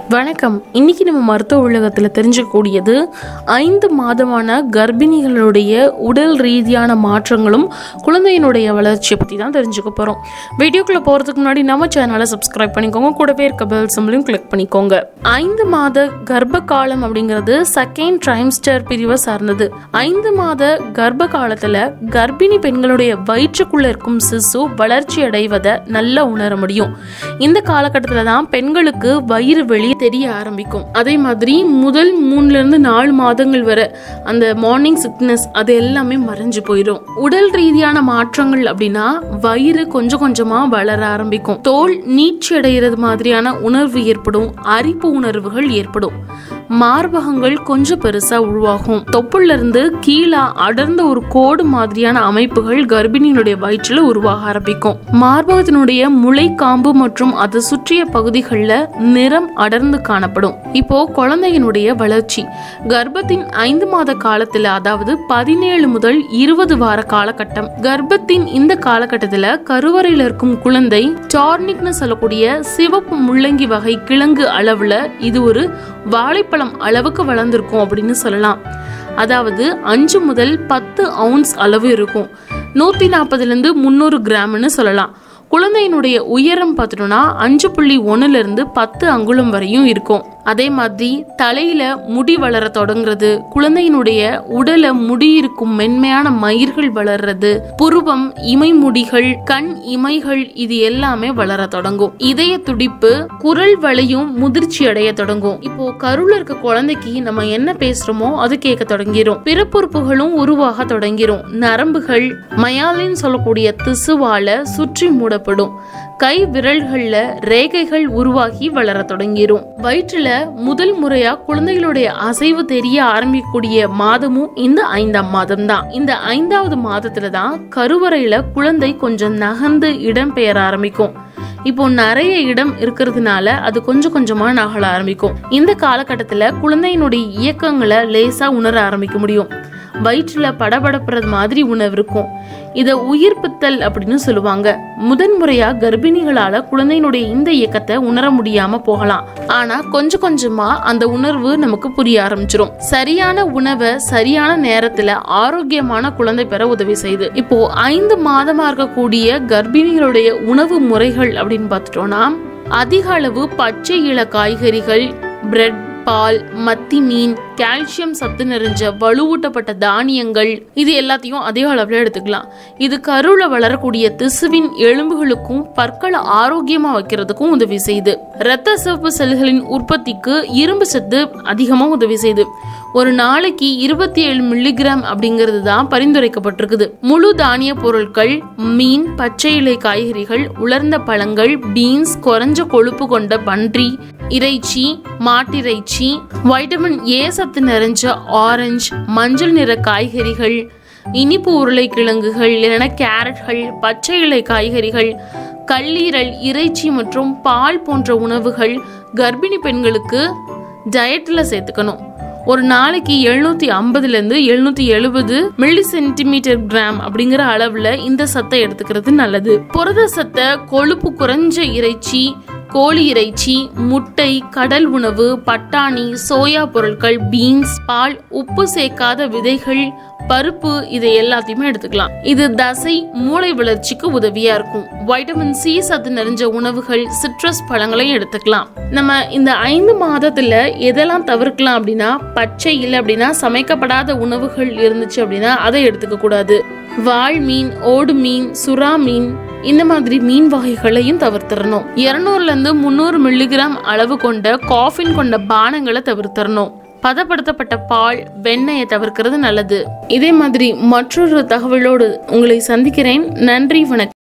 வணக்கம் இன்னைக்கு நம்ம மருத்துவ உலகத்தில் தெரிஞ்சுக்கக்கூடியது ஐந்து மாதமான கர்ப்பிணிகளுடைய உடல் ரீதியான மாற்றங்களும் குழந்தையினுடைய வளர்ச்சியை பற்றி தான் தெரிஞ்சுக்க போகிறோம் வீடியோக்குள்ளே போகிறதுக்கு முன்னாடி நம்ம சேனலை சப்ஸ்கிரைப் பண்ணிக்கோங்க கூடவே இருக்க பெல் சிம்பிளையும் கிளிக் பண்ணிக்கோங்க ஐந்து மாத கர்ப்ப காலம் அப்படிங்கிறது செகண்ட் ட்ரைம்ஸ்டர் பிரிவை சார்ந்தது ஐந்து மாத கர்ப்ப காலத்தில் கர்ப்பிணி பெண்களுடைய வயிற்றுக்குள்ள இருக்கும் சிசு வளர்ச்சி அடைவதை நல்லா உணர முடியும் இந்த காலகட்டத்தில் தான் பெண்களுக்கு வயிறு வெளியே தெரிய ஆரம்பிக்கும் அதே மாதிரி முதல் மூணுல இருந்து நாலு மாதங்கள் வரை அந்த மார்னிங் சிக்னஸ் அது எல்லாமே மறைஞ்சு போயிடும் உடல் ரீதியான மாற்றங்கள் அப்படின்னா வயிறு கொஞ்சம் கொஞ்சமா வளர ஆரம்பிக்கும் தோல் நீட்சி அடைகிறது மாதிரியான உணர்வு ஏற்படும் அரிப்பு உணர்வுகள் ஏற்படும் மார்பகங்கள் கொஞ்சம் பெருசா உருவாகும் தொப்புள்ள இருந்து கீழே அடர்ந்த ஒரு கோடு மாதிரியான அமைப்புகள் கர்ப்பிணியினுடைய வயிற்றுல உருவாக ஆரம்பிக்கும் மார்பகத்தினுடைய முளைக்காம்பு மற்றும் அதை சுற்றிய பகுதிகளில் நிறம் அடர்ந்து காணப்படும் இப்போ குழந்தையினுடைய வளர்ச்சி கர்ப்பத்தின் ஐந்து மாத காலத்துல அதாவது பதினேழு முதல் இருபது வார காலகட்டம் கர்ப்பத்தின் இந்த காலகட்டத்துல கருவறையில் இருக்கும் குழந்தை டார்னிக்னு சொல்லக்கூடிய சிவப்பு முள்ளங்கி வகை கிழங்கு அளவுல இது ஒரு வாழைப்பழம் அளவுக்கு வளர்ந்துருக்கும் அப்படின்னு சொல்லலாம் அதாவது அஞ்சு முதல் பத்து அவுன்ஸ் அளவு இருக்கும் நூற்றி நாற்பதுலேருந்து முந்நூறு கிராம்னு சொல்லலாம் குழந்தையினுடைய உயரம் பார்த்துட்டோம்னா அஞ்சு புள்ளி ஒன்றுலேருந்து பத்து அங்குலம் வரையும் இருக்கும் அதே மாதிரி தலையில முடி வளர தொடங்குறது குழந்தையினுடைய உடல முடி இருக்கும் மென்மையான மயிர்கள் வளர்றது புருவம் இமை முடிகள் கண் இமைகள் இது எல்லாமே வளர தொடங்கும் இதய துடிப்பு குரல் வளையும் முதிர்ச்சி அடைய தொடங்கும் இப்போ கருவுல இருக்க குழந்தைக்கு நம்ம என்ன பேசுறோமோ அது கேட்க தொடங்கிரும் பிறப்புறுப்புகளும் உருவாக தொடங்கிரும் நரம்புகள் மயாலின்னு சொல்லக்கூடிய திசுவால சுற்றி மூடப்படும் கை விரல்கள்ல ரேகைகள் உருவாகி வளர தொடங்கிரும் வயிற்றுல முதல் முறையா குழந்தைகளுடைய அசைவு தெரிய ஆரம்பிக்கக்கூடிய மாதமும் இந்த ஐந்தாம் மாதம் தான் இந்த ஐந்தாவது மாதத்துல தான் கருவறையில குழந்தை கொஞ்சம் நகர்ந்து இடம்பெயர ஆரம்பிக்கும் இப்போ நிறைய இடம் இருக்கிறதுனால அது கொஞ்சம் கொஞ்சமா நகல ஆரம்பிக்கும் இந்த காலகட்டத்துல குழந்தையினுடைய இயக்கங்களை லேசா உணர ஆரம்பிக்க முடியும் வயிற்றுல படபடப்புறது மாதிரி உணவு இருக்கும் இதை உயிர்ப்பித்தல் அப்படின்னு சொல்லுவாங்க முதன்முறையா கர்ப்பிணிகளால குழந்தையினுடைய இந்த இயக்கத்தை உணர முடியாம போகலாம் ஆனா கொஞ்சம் கொஞ்சமா அந்த உணர்வு நமக்கு புரிய ஆரம்பிச்சிரும் சரியான உணவை சரியான நேரத்துல ஆரோக்கியமான குழந்தை பெற உதவி செய்யுது இப்போ ஐந்து மாதமா இருக்கக்கூடிய கர்ப்பிணிகளுடைய உணவு முறைகள் அப்படின்னு பார்த்துட்டோம்னா அதிக அளவு பச்சை இள காய்கறிகள் பிரெட் பால் மத்தி மீன் கால்சியம் சத்து நிறைஞ்ச வலுவூட்டப்பட்ட தானியங்கள் இது எல்லாத்தையும் அதிக அளவில் எடுத்துக்கலாம் இது கருவில் வளரக்கூடிய திசுவின் எலும்புகளுக்கும் பற்களை ஆரோக்கியமா வைக்கிறதுக்கும் உதவி செய்யுது இரத்த சிவப்பு செல்களின் உற்பத்திக்கு இரும்பு சத்து அதிகமாக உதவி செய்யுது ஒரு நாளைக்கு இருபத்தி ஏழு மில்லிகிராம் அப்படிங்கிறது தான் பரிந்துரைக்கப்பட்டிருக்குது முழு தானிய பொருட்கள் மீன் பச்சை இலை காய்கறிகள் உலர்ந்த பழங்கள் பீன்ஸ் குறைஞ்ச கொழுப்பு கொண்ட பன்றி இறைச்சி மாட்டிறைச்சி வைட்டமின் ஏ சத்து நிறைஞ்ச ஆரஞ்சு மஞ்சள் நிற காய்கறிகள் இனிப்பு உருளைக்கிழங்குகள் இல்லைன்னா கேரட்கள் பச்சை இலை காய்கறிகள் கல்லீரல் இறைச்சி மற்றும் பால் போன்ற உணவுகள் கர்ப்பிணி பெண்களுக்கு டயட்ல சேர்த்துக்கணும் ஒரு நாளைக்கு எழுநூத்தி ஐம்பதுலேருந்து எழுநூத்தி எழுபது மில்லி சென்டிமீட்டர் கிராம் அப்படிங்கிற அளவுல இந்த சத்தை எடுத்துக்கிறது நல்லது புரத சத்தை கொழுப்பு குறைஞ்ச இறைச்சி கோழி இறைச்சி முட்டை கடல் உணவு பட்டாணி சோயா பொருட்கள் பீன்ஸ் பால் உப்பு சேர்க்காத விதைகள் பருப்பு இதை எல்லாத்தையுமே எடுத்துக்கலாம் இது தசை மூளை வளர்ச்சிக்கு உதவியா இருக்கும் வைட்டமின் சி சத்து நிறைஞ்ச உணவுகள் சிட்ரஸ் பழங்களையும் எடுத்துக்கலாம் நம்ம இந்த ஐந்து மாதத்துல எதெல்லாம் தவிர்க்கலாம் அப்படின்னா பச்சை இல்லை அப்படின்னா சமைக்கப்படாத உணவுகள் இருந்துச்சு அப்படின்னா அதை எடுத்துக்க கூடாது வாள் மீன் ஓடு மீன் சுறா மீன் இந்த மாதிரி மீன் வகைகளையும் தவிர்த்திடணும் இருநூறுல இருந்து முந்நூறு மில்லிகிராம் அளவு கொண்ட காஃபின் கொண்ட பானங்களை தவிர்த்திடணும் பதப்படுத்தப்பட்ட பால் வெண்ணெயை தவிர்க்கிறது நல்லது இதே மாதிரி மற்றொரு தகவலோடு உங்களை சந்திக்கிறேன் நன்றி வணக்கம்